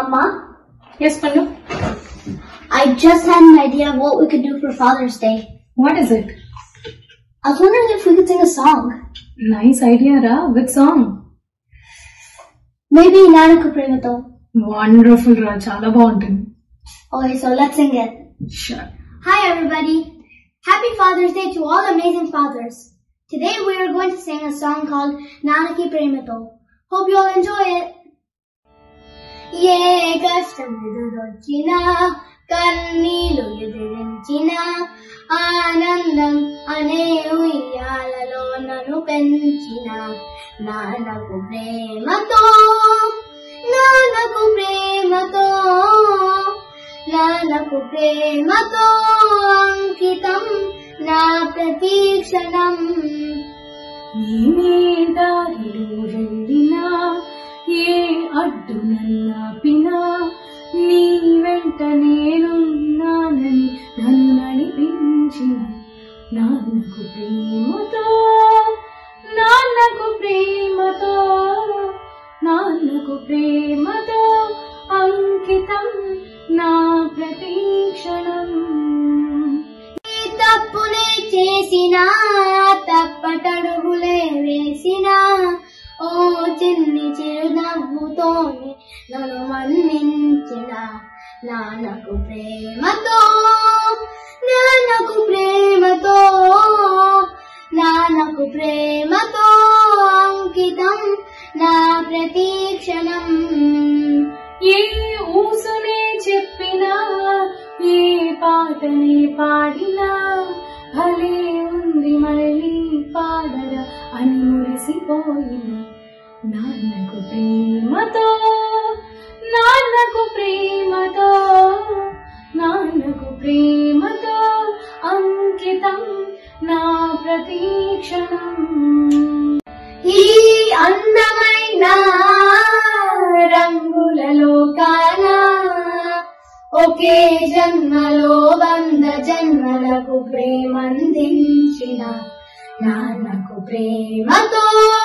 Amma, yes పండు I just had an idea of what we could do for Father's Day. What is it I was wondering if we could sing a song. Nice idea రా with song Maybe Nanaka Premato. Wonderful రా చాలా బాగుంటుంది Okay, so let's sing it. Sure Hi everybody. Happy Father's Day to all amazing fathers. Today we are going to sing a song called Nanaki Premato. Hope you all enjoy it. ఏ కష్టం ఎదురొచ్చినా కన్నీలు ఎదిరించిన ఆనందం అనే ఉయ్యాలలో నన్ను పెంచిన నాన్నకు ప్రేమతో నాన్నకు ప్రేమతో నాన్నకు ప్రేమతో అంకితం నా ప్రతీక్షణం ఏమే దారిలో వెళ్ళినా ఏ అడ్డు నన్నాపినా నీ వెంట నేనున్నానని నన్ను నడిపించిన నాన్నకు ప్రేమతో నాన్నకు ప్రేమతో నాన్నకు ప్రేమతో అంకితం నా ప్రతీక్షణం ఈ తప్పులే చేసినా తప్పటడుగులే వేసినా ఓ చిన్ని చిరునవ్వుతోనే నన్ను మన్నించిన నాన్నకు ప్రేమతో నాన్నకు ప్రేమతో నాన్నకు ప్రేమతో అంకితం నా ప్రతీక్షణం ఏ ఊసునే చెప్పినా ఏ పాటనే పాడినా భలే ఉంది మళ్ళీ పాడరా అని మురిసిపోయిన నాన్నకు ప్రేమతో నాన్నకు ప్రేమతో నాన్నకు ప్రేమతో అంకితం నా ప్రతీక్షణం ఈ అందమైన రంగులలో కాన ఒకే జన్మలో వంద జన్మలకు ప్రేమందించిన నాన్నకు ప్రేమతో